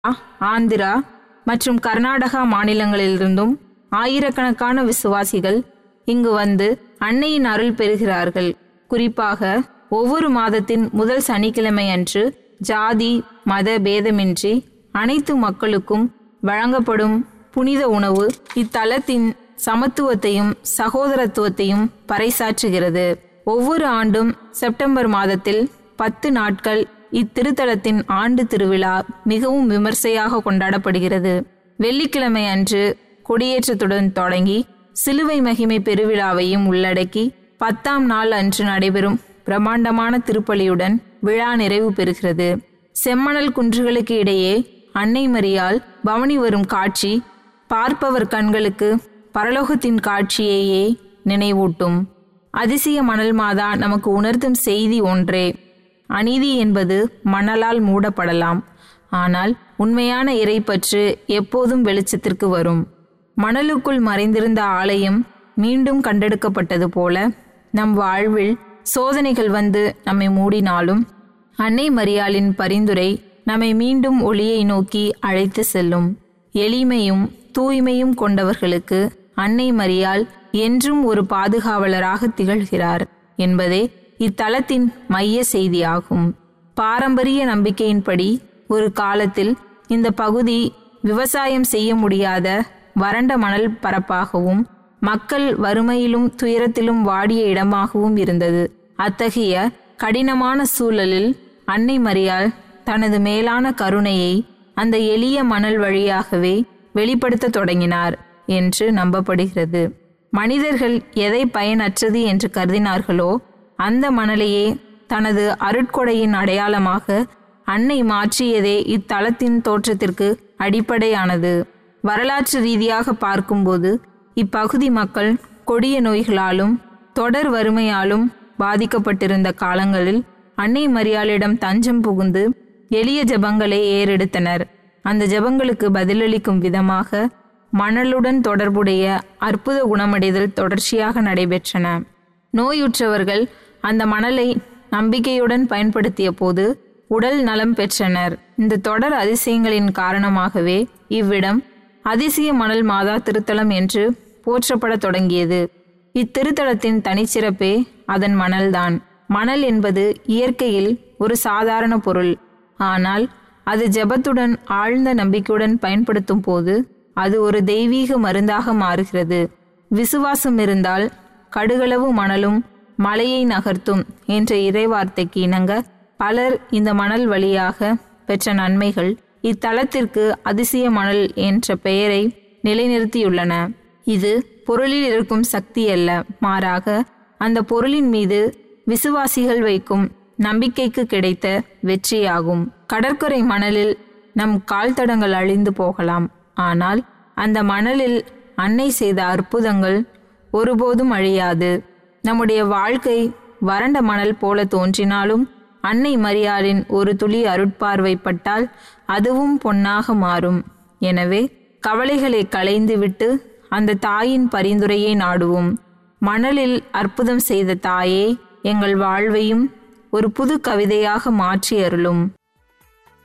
ஆந்திரா மற்றும் கர்நாடகா மாநிலங்களிலிருந்தும் ஆயிரக்கணக்கான விசுவாசிகள் இங்கு வந்து அன்னையின் அருள் பெறுகிறார்கள் குறிப்பாக ஒவ்வொரு மாதத்தின் முதல் சனிக்கிழமை அன்று ஜாதி மத பேதமின்றி அனைத்து மக்களுக்கும் வழங்கப்படும் புனித உணவு இத்தலத்தின் சமத்துவத்தையும் சகோதரத்துவத்தையும் பறைசாற்றுகிறது ஒவ்வொரு ஆண்டும் செப்டம்பர் மாதத்தில் பத்து நாட்கள் இத்திருத்தலத்தின் ஆண்டு திருவிழா மிகவும் விமர்சையாக கொண்டாடப்படுகிறது வெள்ளிக்கிழமை அன்று கொடியேற்றத்துடன் தொடங்கி சிலுவை மகிமை பெருவிழாவையும் உள்ளடக்கி பத்தாம் நாள் அன்று நடைபெறும் பிரம்மாண்டமான திருப்பலியுடன் விழா நிறைவு பெறுகிறது செம்மணல் குன்றுகளுக்கு இடையே அன்னை மரியால் பவனி வரும் காட்சி பார்ப்பவர் கண்களுக்கு பரலோகத்தின் காட்சியையே நினைவூட்டும் அதிசய மணல் மாதா நமக்கு உணர்த்தும் செய்தி ஒன்றே அநீதி என்பது மணலால் மூடப்படலாம் ஆனால் உண்மையான இறைப்பற்று எப்போதும் வெளிச்சத்திற்கு வரும் மணலுக்குள் மறைந்திருந்த ஆலயம் மீண்டும் கண்டெடுக்கப்பட்டது போல நம் வாழ்வில் சோதனைகள் வந்து நம்மை மூடினாலும் அன்னை மரியாளின் பரிந்துரை நம்மை மீண்டும் ஒளியை நோக்கி அழைத்து செல்லும் எளிமையும் தூய்மையும் கொண்டவர்களுக்கு அன்னை மரியாள் என்றும் ஒரு பாதுகாவலராக திகழ்கிறார் என்பதே இத்தலத்தின் மைய செய்தியாகும் பாரம்பரிய நம்பிக்கையின்படி ஒரு காலத்தில் இந்த பகுதி விவசாயம் செய்ய முடியாத வறண்ட மணல் பரப்பாகவும் மக்கள் வறுமையிலும் துயரத்திலும் வாடிய இடமாகவும் இருந்தது அத்தகைய கடினமான சூழலில் அன்னை மரியாள் தனது மேலான கருணையை அந்த எளிய மணல் வழியாகவே வெளிப்படுத்த தொடங்கினார் என்று நம்பப்படுகிறது மனிதர்கள் எதை பயனற்றது என்று கருதினார்களோ அந்த மணலையே தனது அருட்கொடையின் அடையாளமாக அன்னை மாற்றியதே இத்தலத்தின் தோற்றத்திற்கு அடிப்படையானது வரலாற்று ரீதியாக பார்க்கும்போது இப்பகுதி மக்கள் கொடிய நோய்களாலும் தொடர் வறுமையாலும் பாதிக்கப்பட்டிருந்த காலங்களில் அன்னை மரியாளிடம் தஞ்சம் புகுந்து எளிய ஜபங்களை ஏறெடுத்தனர் அந்த ஜபங்களுக்கு பதிலளிக்கும் விதமாக மணலுடன் தொடர்புடைய அற்புத குணமடைதல் தொடர்ச்சியாக நடைபெற்றன நோயுற்றவர்கள் அந்த மணலை நம்பிக்கையுடன் பயன்படுத்திய போது உடல் நலம் பெற்றனர் இந்த தொடர் அதிசயங்களின் காரணமாகவே இவ்விடம் அதிசய மணல் மாதா திருத்தலம் என்று போற்றப்படத் தொடங்கியது இத்திருத்தலத்தின் தனிச்சிறப்பே அதன் மணல்தான் மணல் என்பது இயற்கையில் ஒரு சாதாரண பொருள் ஆனால் அது ஜெபத்துடன் ஆழ்ந்த நம்பிக்கையுடன் பயன்படுத்தும் போது அது ஒரு தெய்வீக மருந்தாக மாறுகிறது விசுவாசம் இருந்தால் கடுகளவு மணலும் மலையை நகர்த்தும் என்ற இறைவார்த்தைக்கு இணங்க பலர் இந்த மணல் வழியாக பெற்ற நன்மைகள் இத்தலத்திற்கு அதிசய மணல் என்ற பெயரை நிலைநிறுத்தியுள்ளன இது பொருளில் இருக்கும் சக்தி அல்ல மாறாக அந்த பொருளின் மீது விசுவாசிகள் வைக்கும் நம்பிக்கைக்கு கிடைத்த வெற்றியாகும் கடற்கரை மணலில் நம் கால் தடங்கள் அழிந்து போகலாம் ஆனால் அந்த மணலில் அன்னை செய்த அற்புதங்கள் ஒருபோதும் அழியாது நம்முடைய வாழ்க்கை வறண்ட மணல் போல தோன்றினாலும் அன்னை மரியாளின் ஒரு துளி அருட்பார்வைப்பட்டால் அதுவும் பொன்னாக மாறும் எனவே கவலைகளை களைந்துவிட்டு அந்த தாயின் பரிந்துரையை நாடுவோம் மணலில் அற்புதம் செய்த தாயே எங்கள் வாழ்வையும் ஒரு புது கவிதையாக மாற்றி அருளும்